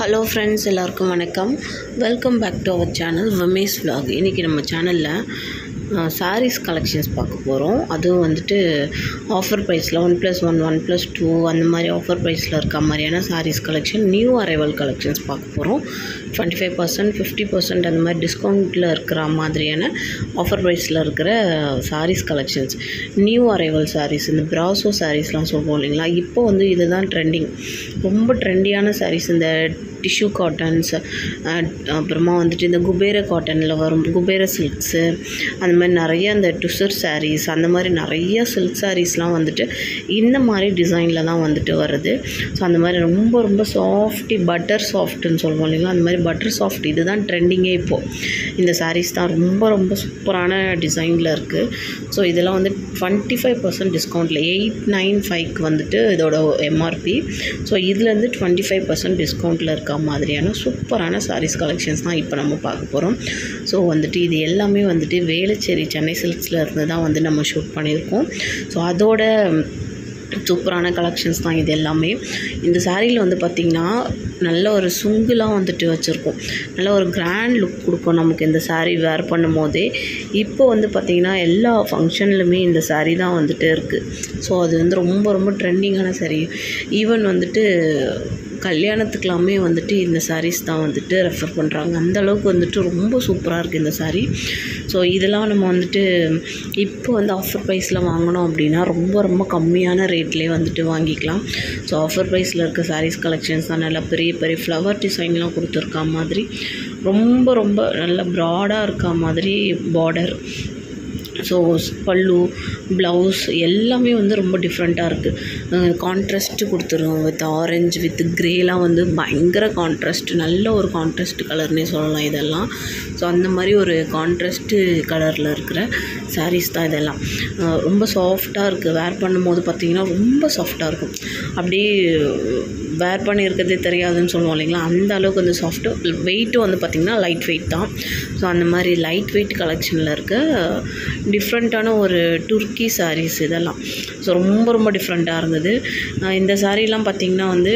hello friends எல்லாருக்கும் வணக்கம் welcome back to our channel விமேஸ் vlog இன்றைக்கி நம்ம சேனலில் சாரீஸ் கலெக்ஷன்ஸ் பார்க்க போகிறோம் அதுவும் வந்துட்டு ஆஃபர் ப்ரைஸில் one plus one one plus two அந்த மாதிரி ஆஃபர் ப்ரைஸில் இருக்க மாதிரியான sarees collection new arrival collections பார்க்க போகிறோம் twenty five percent fifty percent அந்த மாதிரி டிஸ்கவுண்ட்டில் இருக்கிற மாதிரியான ஆஃபர் ப்ரைஸில் இருக்கிற sarees collections new arrival sarees இந்த ப்ராசோ சாரீஸ்லாம் சொல்லுவோம் இல்லைங்களா இப்போ வந்து இதுதான் ட்ரெண்டிங் ரொம்ப ட்ரெண்டியான சாரீஸ் இந்த டிஷ்யூ காட்டன்ஸ் அப்புறமா வந்துட்டு இந்த குபேர காட்டனில் வரும் குபேர சில்க்ஸு அந்த மாதிரி நிறைய அந்த டுசர் சாரீஸ் அந்த மாதிரி நிறைய சில்க் சாரீஸ்லாம் வந்துட்டு இந்த மாதிரி டிசைனில் தான் வந்துட்டு வருது ஸோ அந்த மாதிரி ரொம்ப ரொம்ப சாஃப்டி பட்டர் சாஃப்ட்டுன்னு சொல்லுவோம் இல்லைங்களா அந்த மாதிரி பட்டர் சாஃப்ட் இதுதான் ட்ரெண்டிங்கே இப்போது இந்த சாரீஸ் தான் ரொம்ப ரொம்ப சூப்பரான டிசைனில் இருக்குது ஸோ இதெல்லாம் வந்து டுவெண்ட்டி ஃபைவ் பர்சன்ட் டிஸ்கவுண்ட்டில் எயிட் நைன் ஃபைவ்க்கு வந்துட்டு இதோட எம்ஆர்பி ஸோ இதுலேருந்து டுவெண்ட்டி ஃபைவ் பர்சன்ட் டிஸ்கவுண்ட்டில் இருக்க மாதிரியான சூப்பரான சாரீஸ் கலெக்ஷன்ஸ் தான் இப்போ நம்ம பார்க்க போகிறோம் ஸோ வந்துட்டு இது எல்லாமே வந்துட்டு வேளச்சேரி சென்னை சில்க்ஸில் இருந்து தான் வந்து நம்ம ஷூட் பண்ணியிருக்கோம் ஸோ அதோட சூப்பரான கலெக்ஷன்ஸ் தான் இது எல்லாமே இந்த சாரியில் வந்து பார்த்திங்கன்னா நல்ல ஒரு சுங்குலாம் வந்துட்டு வச்சுருக்கோம் நல்ல ஒரு கிராண்ட் லுக் கொடுக்கும் நமக்கு இந்த saree வேர் பண்ணும் போதே இப்போ வந்து பார்த்திங்கன்னா எல்லா ஃபங்க்ஷன்லுமே இந்த saree தான் வந்துட்டு இருக்குது ஸோ அது வந்து ரொம்ப ரொம்ப ட்ரெண்டிங்கான saree ஈவன் வந்துட்டு கல்யாணத்துக்கெல்லாமே வந்துட்டு இந்த sarees தான் வந்துட்டு ரெஃபர் பண்ணுறாங்க அந்த அளவுக்கு வந்துட்டு ரொம்ப சூப்பராக இருக்குது இந்த saree ஸோ இதெல்லாம் நம்ம வந்துட்டு இப்போ வந்து ஆஃபர் ப்ரைஸில் வாங்கினோம் அப்படின்னா ரொம்ப ரொம்ப கம்மியான ரேட்லேயே வந்துட்டு வாங்கிக்கலாம் ஸோ ஆஃபர் ப்ரைஸில் இருக்க sarees கலெக்ஷன்ஸ் தான் நல்லா பெரிய பெரிய ஃப்ளவர் டிசைன்லாம் கொடுத்துருக்கா மாதிரி ரொம்ப ரொம்ப நல்ல ப்ராடாக இருக்கா மாதிரி பார்டர் ஸோ பல்லு ப்ளவுஸ் எல்லாமே வந்து ரொம்ப டிஃப்ரெண்ட்டாக இருக்குது கான்ட்ராஸ்ட்டு கொடுத்துருவோம் வித் ஆரஞ்சு வித் க்ரேலாம் வந்து பயங்கர கான்ட்ராஸ்ட் நல்ல ஒரு கான்ட்ராஸ்ட் கலர்னே சொல்லலாம் இதெல்லாம் ஸோ அந்த மாதிரி ஒரு கான்ட்ராஸ்ட்டு கலரில் இருக்கிற sarees தான் இதெல்லாம் அஹ் ரொம்ப சாஃப்டாக இருக்குது வேர் பண்ணும்போது பார்த்திங்கன்னா ரொம்ப சாஃப்டாக இருக்கும் அப்படியே வேர் பண்ணியிருக்கிறதே தெரியாதுன்னு சொல்லுவோம் இல்லைங்களா அந்த அளவுக்கு வந்து சாஃப்ட்டு வெயிட்டும் வந்து பார்த்திங்கன்னா லைட் வெயிட் தான் ஸோ அந்த மாதிரி லைட் வெயிட் கலெக்ஷனில் இருக்க டிஃப்ரெண்ட்டான ஒரு துர்க்கி sarees இதெல்லாம் ஸோ ரொம்ப ரொம்ப டிஃப்ரெண்ட்டாக இருந்தது அஹ் இந்த சாரீலாம் பார்த்திங்கன்னா வந்து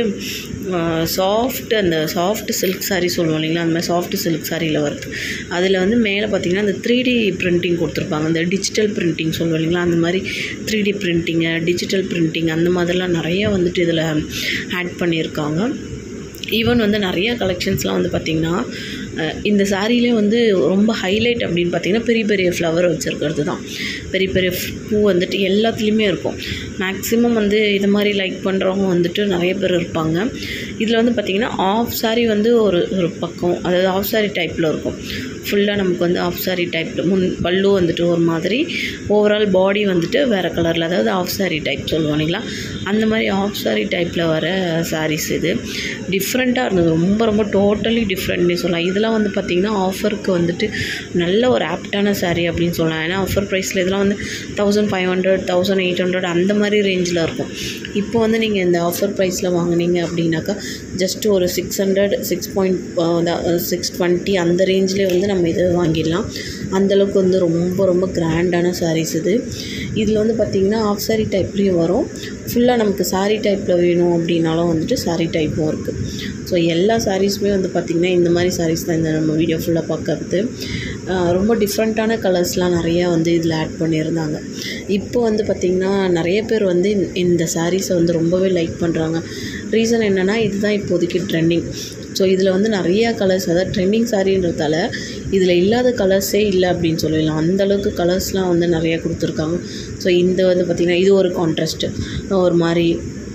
சாஃப்ட் அந்த சாஃப்ட் சில்க் saree சொல்லுவோம் இல்லைங்களா அந்த மாதிரி சாஃப்ட் சில்க் சாரியில் வருது அதில் வந்து மேலே பார்த்திங்கன்னா அந்த த்ரீ டி பிரிண்டிங் கொடுத்துருப்பாங்க அந்த டிஜிட்டல் பிரிண்டிங் சொல்லுவோம் இல்லைங்களா அந்த மாதிரி three D printing digital printing அந்த மாதிரிலாம் நிறைய வந்துட்டு இதில் ஆட் பண்ணியிருக்காங்க ஈவன் வந்து நிறைய கலெக்ஷன்ஸ்லாம் வந்து பார்த்திங்கன்னா அஹ் இந்த சாரிலே வந்து ரொம்ப ஹைலைட் அப்படின்னு பார்த்திங்கன்னா பெரிய பெரிய ஃப்ளவர் வச்சுருக்கிறது தான் பெரிய பெரிய பூ வந்துட்டு எல்லாத்துலேயுமே இருக்கும் மேக்ஸிமம் வந்து இது மாதிரி லைக் பண்ணுறவங்க வந்துட்டு நிறைய பேர் இருப்பாங்க இதில் வந்து பார்த்திங்கன்னா ஆஃப் saree வந்து ஒரு ஒரு பக்கம் அதாவது ஆஃப் saree டைப்பில் இருக்கும் ஃபுல்லாக நமக்கு வந்து ஆஃப் saree டைப்பில் முன் பல்லு வந்துட்டு ஒரு மாதிரி ஓவரால் பாடி வந்துட்டு வேறு கலரில் அதாவது ஆஃப் saree டைப் சொல்லுவோம் இல்லைங்களா அந்த மாதிரி ஆஃப் saree டைப்பில் வர sarees இது டிஃப்ரெண்ட்டாக இருந்தது ரொம்ப ரொம்ப டோட்டலி டிஃப்ரெண்ட்னே சொல்லலாம் இதெல்லாம் வந்து பார்த்திங்கன்னா ஆஃபருக்கு வந்துட்டு நல்ல ஒரு ஆப்டான saree அப்படின்னு சொல்லலாம் ஏன்னா ஆஃபர் ப்ரைஸில் இதெல்லாம் வந்து thousand five hundred thousand eight hundred அந்த மாதிரி ரேஞ்சில் இருக்கும் இப்போ வந்து நீங்கள் இந்த ஆஃபர் ப்ரைஸில் வாங்குனீங்க அப்படின்னாக்கா ஜஸ்ட் ஒரு six hundred six point six twenty அந்த ரேஞ்சிலே வந்து நம்ம இதை வாங்கிடலாம் அந்தளவுக்கு வந்து ரொம்ப ரொம்ப கிராண்டான sarees இது இதில் வந்து பார்த்திங்கன்னா ஆஃப் saree டைப்லேயும் வரும் ஃபுல்லாக நமக்கு saree டைப்பில் வேணும் அப்படின்னாலும் வந்துட்டு saree டைப்பும் இருக்குது ஸோ எல்லா சாரீஸுமே வந்து பார்த்திங்கன்னா இந்த மாதிரி sarees தான் இந்த நம்ம வீடியோ ஃபுல்லாக பார்க்கறது ஆஹ் ரொம்ப டிஃப்ரெண்ட்டான கலர்ஸ்லாம் நிறையா வந்து இதில் ஆட் பண்ணியிருந்தாங்க இப்போ வந்து பார்த்திங்கன்னா நிறைய பேர் வந்து இந்த- இந்த சாரீஸை வந்து ரொம்பவே லைக் பண்ணுறாங்க ரீசன் என்னென்னா இதுதான் இப்போதைக்கு ட்ரெண்டிங் ஸோ இதில் வந்து நிறையா கலர்ஸ் அதாவது ட்ரெண்டிங் சாரின்றதால இதில் இல்லாத கலர்ஸே இல்லை அப்படின்னு சொல்லலாம் அந்த அளவுக்கு கலர்ஸ்லாம் வந்து நிறையா கொடுத்துருக்காங்க ஸோ இந்த வந்து பார்த்திங்கன்னா இது ஒரு கான்ட்ராஸ்ட்டு ஒரு மாதிரி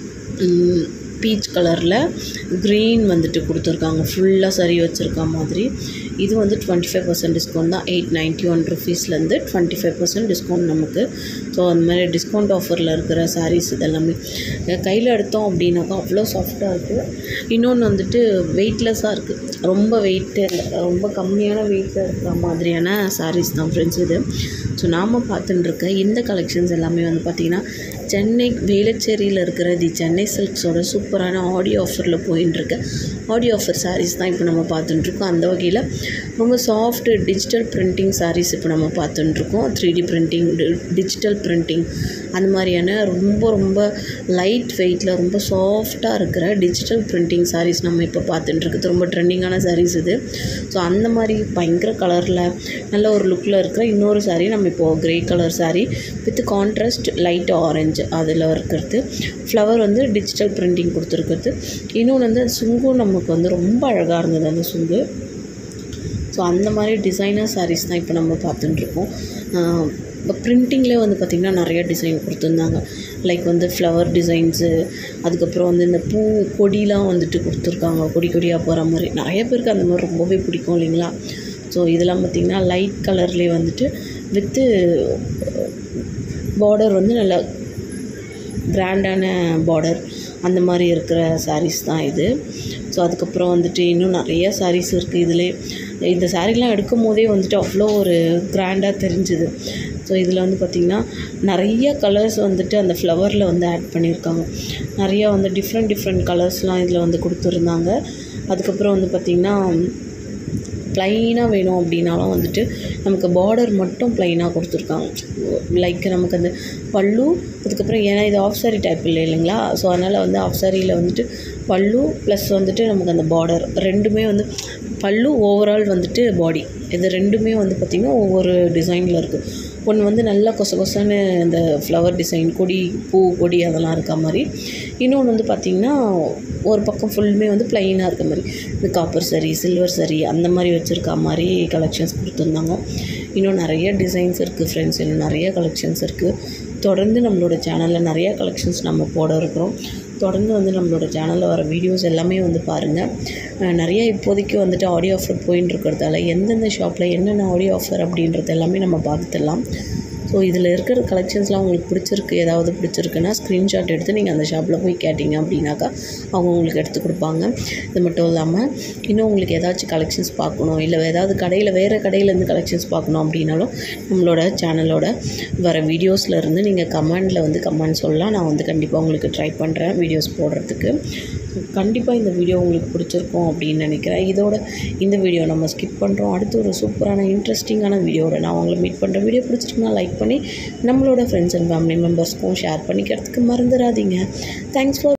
பீச் கலரில் க்ரீன் வந்துட்டு கொடுத்துருக்காங்க ஃபுல்லாக சரி வச்சுருக்க மாதிரி இது வந்து டுவெண்ட்டி ஃபைவ் பர்சன்ட் டிஸ்கவுண்ட் தான் எயிட் நைன்ட்டி ஒன் ருபீஸ்லேருந்து டுவெண்ட்டி ஃபைவ் பர்சன்ட் டிஸ்கவுண்ட் நமக்கு ஸோ அந்த மாதிரி டிஸ்கவுண்ட் ஆஃபரில் இருக்கிற சாரீஸ் இதெல்லாமே கையில் எடுத்தோம் அப்படின்னாக்கா அவ்வளோ சாஃப்டாக இருக்குது இன்னொன்று வந்துட்டு வெயிட்லெஸ்ஸாக இருக்குது ரொம்ப வெயிட்டு ரொம்ப கம்மியான வெயிட்டில் இருக்கிற மாதிரியான சாரீஸ் தான் ஃப்ரெண்ட்ஸ் இது ஸோ நாம் பார்த்துட்டு இருக்க இந்த கலெக்ஷன்ஸ் எல்லாமே வந்து பார்த்திங்கன்னா சென்னை வேளச்சேரியில் இருக்கிற தி சென்னை சில்க்ஸோட சூப்பரான ஆடியோ ஆஃபரில் போயின்னு இருக்கு ஆடியோ ஆஃபர் சாரீஸ் தான் இப்போ நம்ம பார்த்துட்டுருக்கோம் அந்த வகையில் ரொம்ப சாஃப்ட் டிஜிட்டல் பிரிண்டிங் சாரீஸ் இப்போ நம்ம பார்த்துட்டுருக்கோம் three D printing digital printing அந்த மாதிரியான ரொம்ப ரொம்ப லைட் வெயிட்டில் ரொம்ப சாஃப்டாக இருக்கிற டிஜிட்டல் பிரிண்டிங் சாரீஸ் நம்ம இப்போ பார்த்துட்டு இருக்குது ரொம்ப ட்ரெண்டிங்கான சாரீஸ் இது ஸோ அந்த மாதிரி பயங்கர கலரில் நல்ல ஒரு லுக்கில் இருக்கிற இன்னொரு saree நம்ம இப்போது grey colour saree with contrast light orange அதில் இருக்கிறது ஃப்ளவர் வந்து டிஜிட்டல் பிரிண்டிங் கொடுத்துருக்குறது இன்னொன்று வந்து சுங்கும் நமக்கு வந்து ரொம்ப அழகாக இருந்தது அந்த சுங்கு ஸோ அந்த மாதிரி டிசைனர் sarees தான் இப்போ நம்ம பார்த்துட்டுருக்கோம் இப்போ பிரிண்டிங்லேயே வந்து பார்த்திங்கன்னா நிறைய டிசைன் கொடுத்துருந்தாங்க லைக் வந்து ஃப்ளவர் டிசைன்ஸு அதுக்கப்புறம் வந்து இந்த பூ கொடிலாம் வந்துட்டு கொடுத்துருக்காங்க கொடி கொடியாக போகிற மாதிரி நிறைய பேருக்கு அந்த மாதிரி ரொம்பவே பிடிக்கும் இல்லைங்களா ஸோ இதெல்லாம் பார்த்திங்கன்னா லைட் கலர்லேயே வந்துட்டு வித்து பார்டர் வந்து நல்லா கிராண்டான பார்டர் அந்த மாதிரி இருக்கிற sarees தான் இது ஸோ அதுக்கப்புறம் வந்துட்டு இன்னும் நிறைய sarees இருக்குது இதிலே இந்த சாரீலாம் எடுக்கும் போதே வந்துட்டு அவ்வளோ ஒரு கிராண்டாக தெரிஞ்சுது ஸோ இதில் வந்து பார்த்திங்கன்னா நிறைய கலர்ஸ் வந்துட்டு அந்த ஃப்ளவரில் வந்து ஆட் பண்ணியிருக்காங்க நிறையா வந்து டிஃப்ரெண்ட் டிஃப்ரெண்ட் கலர்ஸ்லாம் இதில் வந்து கொடுத்துருந்தாங்க அதுக்கப்புறம் வந்து பார்த்திங்கன்னா ப்ளைனாக வேணும் அப்படின்னாலும் வந்துட்டு நமக்கு பார்டர் மட்டும் ப்ளைனாக கொடுத்துருக்காங்க லைக் நமக்கு அந்த பல்லு அதுக்கப்புறம் ஏன்னா இது ஆஃப் சாரி டைப் இல்லை இல்லைங்களா ஸோ அதனால் வந்து ஆஃப் சாரியில் வந்துட்டு பல்லு ப்ளஸ் வந்துட்டு நமக்கு அந்த பார்டர் ரெண்டுமே வந்து பல்லு ஓவரால் வந்துட்டு பாடி இது ரெண்டுமே வந்து பார்த்திங்கன்னா ஒவ்வொரு டிசைனில் இருக்குது ஒன்று வந்து நல்லா கொச கொசன்னு இந்த ஃப்ளவர் டிசைன் கொடி பூ கொடி அதெல்லாம் இருக்க மாதிரி இன்னொன்று வந்து பார்த்திங்கன்னா ஒரு பக்கம் ஃபுல்லுமே வந்து ப்ளைனாக இருக்க மாதிரி இந்த காப்பர் சரி சில்வர் சரி அந்த மாதிரி வச்சுருக்க மாதிரி கலெக்ஷன்ஸ் கொடுத்துருந்தாங்க இன்னும் நிறைய டிசைன்ஸ் இருக்குது ஃப்ரெண்ட்ஸ் இன்னும் நிறைய கலெக்ஷன்ஸ் இருக்குது தொடர்ந்து நம்மளோட சேனலில் நிறைய கலெக்ஷன்ஸ் நம்ம போட இருக்கிறோம் தொடர்ந்து வந்து நம்மளோட சேனலில் வர வீடியோஸ் எல்லாமே வந்து பாருங்கள் நிறைய இப்போதைக்கு வந்துட்டு ஆடியோ ஆஃபர் போயின்னு இருக்கிறதால எந்தெந்த ஷாப்பில் என்னென்ன ஆடியோ ஆஃபர் அப்படின்றது எல்லாமே நம்ம பார்த்துடலாம் ஸோ இதில் இருக்கிற கலெக்ஷன்ஸ்லாம் உங்களுக்கு பிடிச்சிருக்கு ஏதாவது பிடிச்சிருக்குன்னா ஸ்க்ரீன்ஷாட் எடுத்து நீங்கள் அந்த ஷாப்பில் போய் கேட்டிங்க அப்படின்னாக்கா அவங்க உங்களுக்கு எடுத்து கொடுப்பாங்க இது மட்டும் இல்லாமல் இன்னும் உங்களுக்கு ஏதாச்சும் கலெக்ஷன்ஸ் பார்க்கணும் இல்லை ஏதாவது கடையில் வேறு கடையிலேருந்து கலெக்ஷன்ஸ் பார்க்கணும் அப்படின்னாலும் நம்மளோட சேனலோட வர வீடியோஸில் இருந்து நீங்கள் கமெண்டில் வந்து கமெண்ட் சொல்லலாம் நான் வந்து கண்டிப்பாக உங்களுக்கு ட்ரை பண்ணுறேன் வீடியோஸ் போடுறதுக்கு கண்டிப்பாக இந்த வீடியோ உங்களுக்கு பிடிச்சிருக்கும் அப்படின்னு நினைக்கிறேன் இதோட இந்த வீடியோ நம்ம ஸ்கிப் பண்ணுறோம் அடுத்து ஒரு சூப்பரான இன்ட்ரெஸ்டிங்கான வீடியோட நான் உங்களை மீட் பண்ணுற வீடியோ பிடிச்சிருக்குன்னா லைக் பண்ணி நம்மளோட ஃப்ரெண்ட்ஸ் அண்ட் ஃபேமிலி மெம்பர்ஸ்க்கும் ஷேர் பண்ணிக்கிறதுக்கு மறந்துடாதீங்க தேங்க்ஸ் ஃபார்